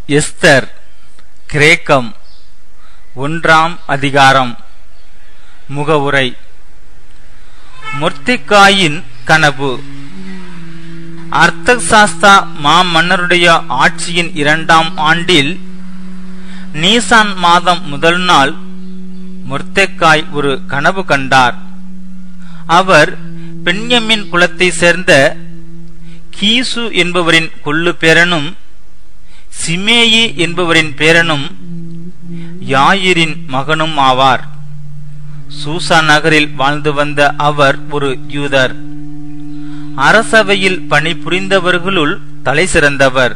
Esther கிரேக்கம் ஒன்றாம் அதிகாரம் முகவுரை மொர்த்திக்காயின் கனவு அர்த்தசாஸ்தா மாமன்னருடைய ஆட்சியின் இரண்டாம் ஆண்டில் நீசான் மாதம் முதல் நாள் மொர்த்தெக்காய் ஒரு கனவு கண்டார் அவர் பெண்யமின் குலத்தை சேர்ந்த கீசு என்பவரின் கொள்ளு பேரனும் சிமேயி என்பவரின் பேரனும் யாயிரின் மகனும் ஆவார் சூசா நகரில் வாழ்ந்து வந்த அவர் ஒரு யூதர் அரசவையில் பணிபுரிந்தவர்களுள் தலை சிறந்தவர்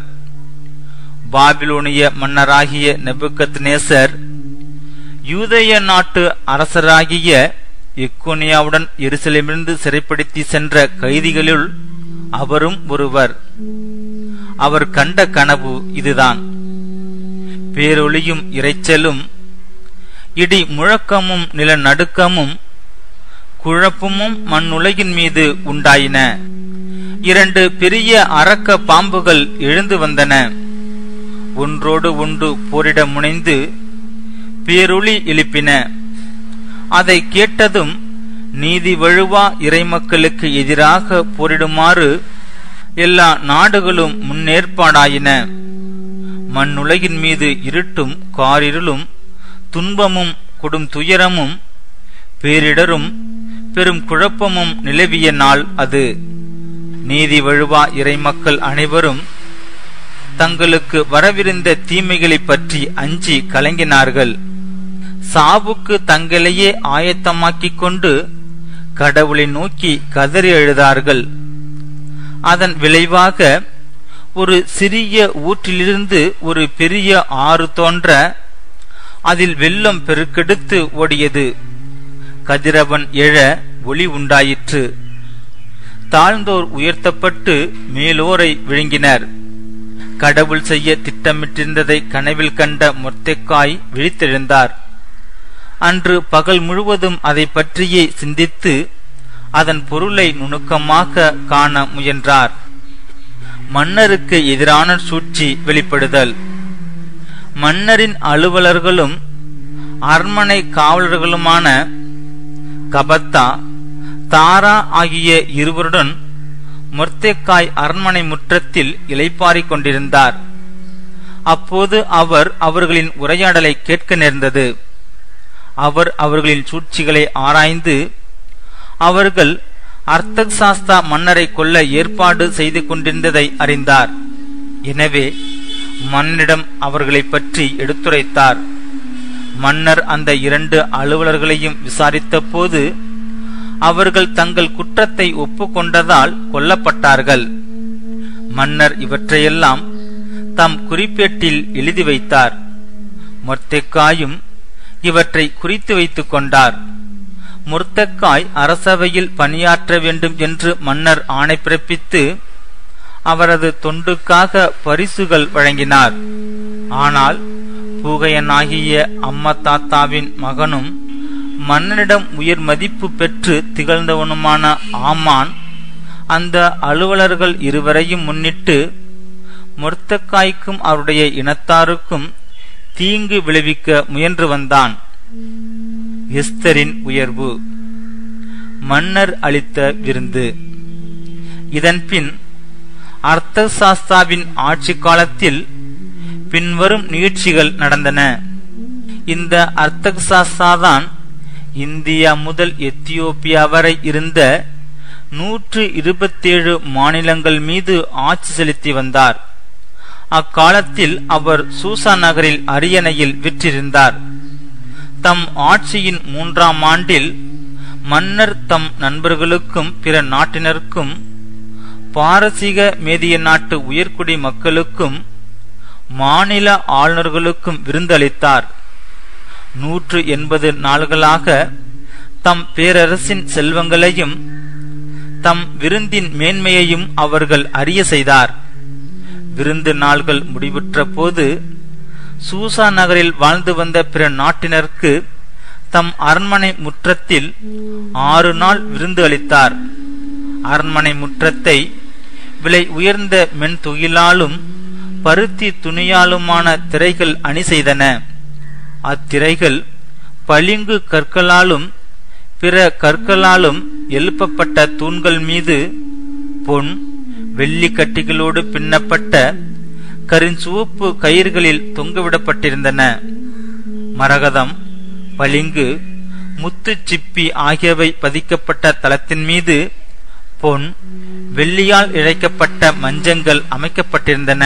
பாபிலோனிய மன்னராகிய நெபுக்கத் நேசர் யூதேய நாட்டு அரசராகிய எக்கோனியாவுடன் எருசலேமிலிருந்து சிறைப்படுத்தி சென்ற கைதிகளுள் அவரும் ஒருவர் அவர் கண்ட கனவு இதுதான் பேரொளியும் இரைச்சலும் இடி முழக்கமும் நிலநடுக்கமும் குழப்பமும் மண்ணுலகின் மீது உண்டாயின இரண்டு பெரிய அரக்க பாம்புகள் எழுந்து வந்தன ஒன்றோடு ஒன்று போரிட முனைந்து பேரொளி எழுப்பின அதை கேட்டதும் நீதி வழுவா இறைமக்களுக்கு எதிராக போரிடுமாறு எல்லா நாடுகளும் முன்னேற்பாடாயின மண்ணுலகின் மீது இருட்டும் காரிருளும் துன்பமும் கொடும் துயரமும் பேரிடரும் பெரும் குழப்பமும் நிலவிய நாள் அது நீதி வழுவா இறைமக்கள் அனைவரும் தங்களுக்கு வரவிருந்த தீமைகளைப் பற்றி அஞ்சி கலங்கினார்கள் சாவுக்கு தங்களையே ஆயத்தமாக்கிக் கொண்டு கடவுளை நோக்கி கதறி எழுதார்கள் அதன் விளைவாக ஒரு சிறிய ஊற்றிலிருந்து ஒரு பெரிய ஆறு தோன்ற அதில் வெள்ளம் பெருக்கெடுத்து ஓடியது கதிரவன் எழ ஒளி உண்டாயிற்று தாழ்ந்தோர் உயர்த்தப்பட்டு மேலோரை விழுங்கினர் கடவுள் செய்ய திட்டமிட்டிருந்ததை கனவில் கண்ட மொர்த்தெக்காய் விழித்தெழுந்தார் அன்று பகல் முழுவதும் அதை பற்றியே சிந்தித்து அதன் பொருளை நுணுக்கமாக காண முயன்றார் மன்னருக்கு எதிரான சூழ்ச்சி வெளிப்படுதல் மன்னரின் அலுவலர்களும் அரண்மனை காவலர்களுமான கபத்தா தாரா ஆகிய இருவருடன் மொர்த்தெக்காய் அரண்மனை முற்றத்தில் இலைப்பாரிக் கொண்டிருந்தார் அப்போது அவர் அவர்களின் உரையாடலை கேட்க நேர்ந்தது அவர் அவர்களின் சூழ்ச்சிகளை ஆராய்ந்து அவர்கள் அர்த்தசாஸ்தா மன்னரை கொல்ல ஏற்பாடு செய்து கொண்டிருந்ததை அறிந்தார் எனவே மன்னரிடம் அவர்களை பற்றி எடுத்துரைத்தார் மன்னர் அந்த இரண்டு அலுவலர்களையும் விசாரித்த போது அவர்கள் தங்கள் குற்றத்தை ஒப்புக்கொண்டதால் கொல்லப்பட்டார்கள் மன்னர் இவற்றையெல்லாம் தம் குறிப்பேட்டில் எழுதி வைத்தார் மொர்த்தெக்காயும் இவற்றை குறித்து வைத்துக் கொண்டார் முர்த்தக்காய் அரசவையில் பணியாற்ற வேண்டும் என்று மன்னர் ஆணை பிறப்பித்து அவரது தொண்டுக்காக பரிசுகள் வழங்கினார் ஆனால் பூகையனாகிய அம்மத்தாத்தாவின் மகனும் மன்னனிடம் உயர் மதிப்பு பெற்று திகழ்ந்தவனுமான ஆமான் அந்த அலுவலர்கள் இருவரையும் முன்னிட்டு மொர்த்தக்காய்க்கும் அவருடைய இனத்தாருக்கும் தீங்கு விளைவிக்க முயன்று வந்தான் எஸ்தரின் உயர்வு மன்னர் அளித்த விருந்து இதன்பின் அர்த்தசாஸ்தாவின் ஆட்சி காலத்தில் பின்வரும் நிகழ்ச்சிகள் நடந்தன இந்த அர்த்தசாஸ்தாதான் இந்தியா முதல் எத்தியோப்பியா வரை இருந்த நூற்று இருபத்தேழு மாநிலங்கள் மீது ஆட்சி செலுத்தி வந்தார் அக்காலத்தில் அவர் சூசா நகரில் அரியணையில் விற்றிருந்தார் தம் ஆட்சியின் மூன்றாம் ஆண்டில் மன்னர் தம் நண்பர்களுக்கும் பிற நாட்டினருக்கும் பாரசீக மேதிய நாட்டு உயர்குடி மக்களுக்கும் மாநில ஆளுநர்களுக்கும் விருந்தளித்தார் நூற்று எண்பது நாள்களாக தம் பேரரசின் செல்வங்களையும் தம் விருந்தின் மேன்மையையும் அவர்கள் அறிய செய்தார் விருந்து நாள்கள் முடிவுற்ற போது சூசா நகரில் வாழ்ந்து வந்த பிற நாட்டினருக்கு தம் அரண்மனை முற்றத்தில் ஆறு நாள் விருந்து அளித்தார் அரண்மனை முற்றத்தை விலை உயர்ந்த மென் துகிலாலும் பருத்தி துணியாலுமான திரைகள் அணி செய்தன அத்திரைகள் பளிங்கு கற்களாலும் பிற கற்களாலும் எழுப்பப்பட்ட தூண்கள் மீது பொன் வெள்ளி கட்டிகளோடு பின்னப்பட்ட கருஞ்சிவப்பு கயிறுகளில் தொங்கவிடப்பட்டிருந்தன மரகதம் பளிங்கு முத்து சிப்பி ஆகியவை பதிக்கப்பட்ட தளத்தின் மீது பொன் வெள்ளியால் இழைக்கப்பட்ட மஞ்சங்கள் அமைக்கப்பட்டிருந்தன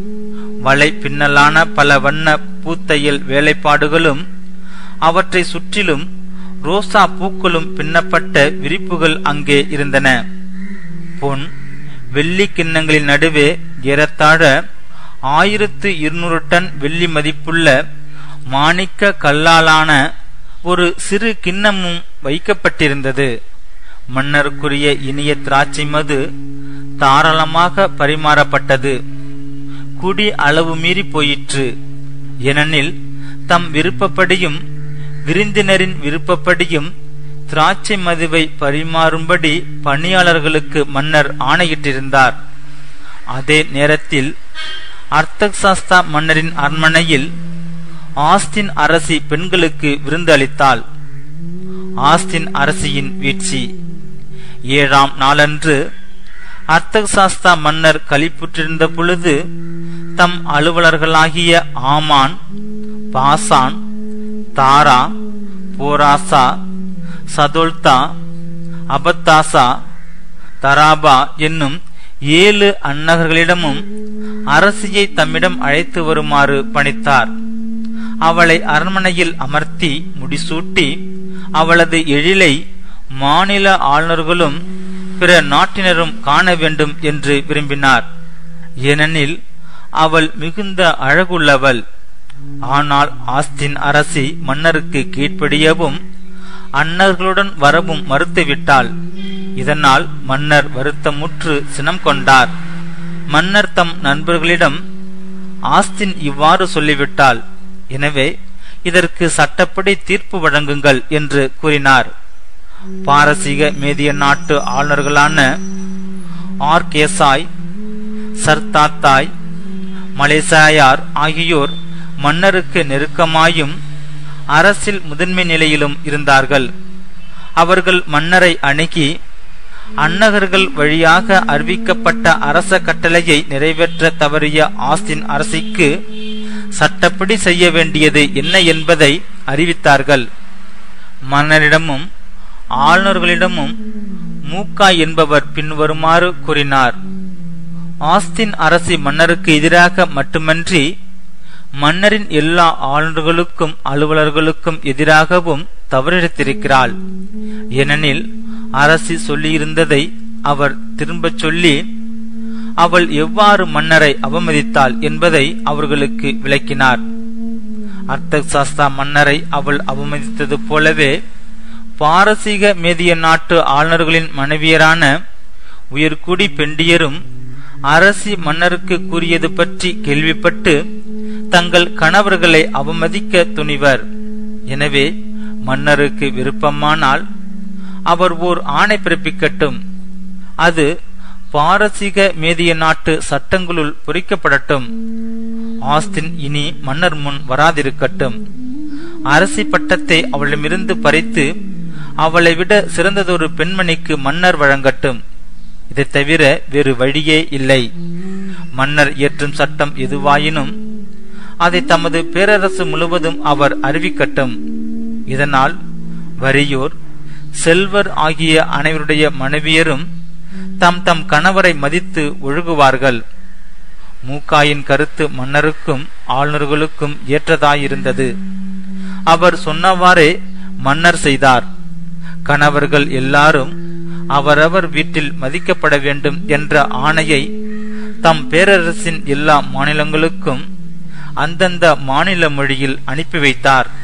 வலை பின்னலான பல வண்ண பூத்தையல் வேலைப்பாடுகளும் அவற்றை சுற்றிலும் ரோசா பூக்களும் பின்னப்பட்ட விரிப்புகள் அங்கே இருந்தன பொன் வெள்ளி கிண்ணங்களின் நடுவே ஏறத்தாழ ஆயிரத்து இருநூறு டன் வெள்ளி மதிப்புள்ள மாணிக்க கல்லாலான ஒரு சிறு கிண்ணமும் வைக்கப்பட்டிருந்தது மன்னருக்குரிய இனிய திராட்சை மது தாராளமாக பரிமாறப்பட்டது குடி அளவு மீறி போயிற்று ஏனெனில் தம் விருப்பப்படியும் விருந்தினரின் விருப்பப்படியும் திராட்சை மதுவை பரிமாறும்படி பணியாளர்களுக்கு மன்னர் ஆணையிட்டிருந்தார் அதே நேரத்தில் அர்த்தசாஸ்தா மன்னரின் அரண்மனையில் ஆஸ்தின் அரசி பெண்களுக்கு விருந்து அளித்தாள் ஆஸ்தின் அரசியின் வீழ்ச்சி ஏழாம் நாளன்று அர்த்தசாஸ்தா மன்னர் களிப்புற்றிருந்த பொழுது தம் அலுவலர்களாகிய ஆமான் பாசான் தாரா போராசா சதோல்தா அபத்தாசா தராபா என்னும் ஏழு அன்னகர்களிடமும் அரசியை தம்மிடம் அழைத்து வருமாறு பணித்தார் அவளை அரண்மனையில் அமர்த்தி முடிசூட்டி அவளது எழிலை மாநில ஆளுநர்களும் பிற நாட்டினரும் காண வேண்டும் என்று விரும்பினார் ஏனெனில் அவள் மிகுந்த அழகுள்ளவள் ஆனால் ஆஸ்தின் அரசி மன்னருக்கு கீழ்ப்படியவும் அன்னர்களுடன் வரவும் மறுத்துவிட்டாள் இதனால் மன்னர் வருத்தமுற்று சினம் கொண்டார் மன்னர் தம் நண்பர்களிடம் ஆஸ்தின் இவ்வாறு சொல்லிவிட்டாள் எனவே இதற்கு சட்டப்படி தீர்ப்பு வழங்குங்கள் என்று கூறினார் பாரசீக மேதிய நாட்டு ஆளுநர்களான ஆர்கேசாய் சர்தாத்தாய் மலேசாயார் ஆகியோர் மன்னருக்கு நெருக்கமாயும் அரசில் முதன்மை நிலையிலும் இருந்தார்கள் அவர்கள் மன்னரை அணுகி அன்னகர்கள் வழியாக அறிவிக்கப்பட்ட அரச கட்டளையை நிறைவேற்ற தவறிய ஆஸ்தின் அரசிக்கு சட்டப்படி செய்ய வேண்டியது என்ன என்பதை அறிவித்தார்கள் மன்னரிடமும் ஆளுநர்களிடமும் மூக்கா என்பவர் பின்வருமாறு கூறினார் ஆஸ்தின் அரசி மன்னருக்கு எதிராக மட்டுமன்றி மன்னரின் எல்லா ஆளுநர்களுக்கும் அலுவலர்களுக்கும் எதிராகவும் தவறிழைத்திருக்கிறாள் ஏனெனில் அரசி சொல்லியிருந்ததை அவர் திரும்பச் சொல்லி அவள் எவ்வாறு மன்னரை அவமதித்தாள் என்பதை அவர்களுக்கு விளக்கினார் அர்த்தசாஸ்தா மன்னரை அவள் அவமதித்தது போலவே பாரசீக மேதிய நாட்டு ஆளுநர்களின் மனைவியரான உயர்குடி பெண்டியரும் அரசி மன்னருக்கு கூறியது பற்றி கேள்விப்பட்டு தங்கள் கணவர்களை அவமதிக்க துணிவர் எனவே மன்னருக்கு விருப்பமானால் அவர் ஓர் ஆணை பிறப்பிக்கட்டும் அது பாரசீக மேதிய நாட்டு சட்டங்களுள் பொறிக்கப்படட்டும் ஆஸ்தின் இனி மன்னர் முன் வராதிருக்கட்டும் அரசி பட்டத்தை அவளிடமிருந்து பறித்து அவளை விட சிறந்ததொரு பெண்மணிக்கு மன்னர் வழங்கட்டும் இதை தவிர வேறு வழியே இல்லை மன்னர் இயற்றும் சட்டம் எதுவாயினும் அதை தமது பேரரசு முழுவதும் அவர் அறிவிக்கட்டும் இதனால் வறியோர் செல்வர் ஆகிய அனைவருடைய மனைவியரும் தம் தம் கணவரை மதித்து ஒழுகுவார்கள் மூக்காயின் கருத்து மன்னருக்கும் ஆளுநர்களுக்கும் ஏற்றதாயிருந்தது அவர் சொன்னவாறே மன்னர் செய்தார் கணவர்கள் எல்லாரும் அவரவர் வீட்டில் மதிக்கப்பட வேண்டும் என்ற ஆணையை தம் பேரரசின் எல்லா மாநிலங்களுக்கும் அந்தந்த மாநில மொழியில் அனுப்பி வைத்தார்